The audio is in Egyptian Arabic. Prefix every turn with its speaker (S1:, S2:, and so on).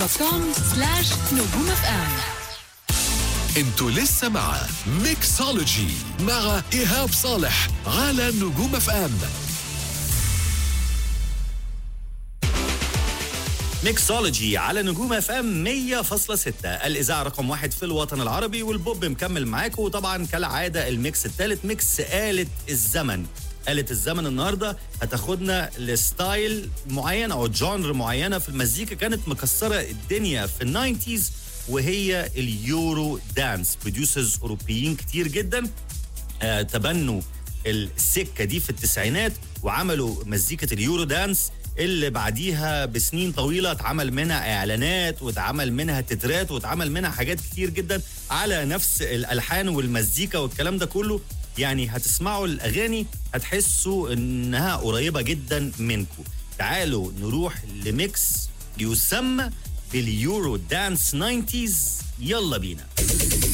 S1: دوت كوم سلاش نجوم اف ام
S2: انتوا لسه مع ميكسولوجي مع ايهاب صالح على نجوم اف ام
S3: ميكسولوجي على نجوم اف ام 100.6 الاذاعه رقم واحد في الوطن العربي والبوب مكمل معاكم وطبعا كالعاده الميكس الثالث ميكس آلة الزمن آلة الزمن النهارده هتاخدنا لستايل معين او جانر معينه في المزيكا كانت مكسره الدنيا في الناينتيز وهي اليورو دانس بروديوسرز اوروبيين كتير جدا آه، تبنوا السكه دي في التسعينات وعملوا مزيكه اليورو دانس اللي بعديها بسنين طويله اتعمل منها اعلانات واتعمل منها تترات واتعمل منها حاجات كتير جدا على نفس الالحان والمزيكا والكلام ده كله يعني هتسمعوا الاغاني هتحسوا انها قريبه جدا منكم تعالوا نروح لميكس يسمى باليورو دانس 90s يلا بينا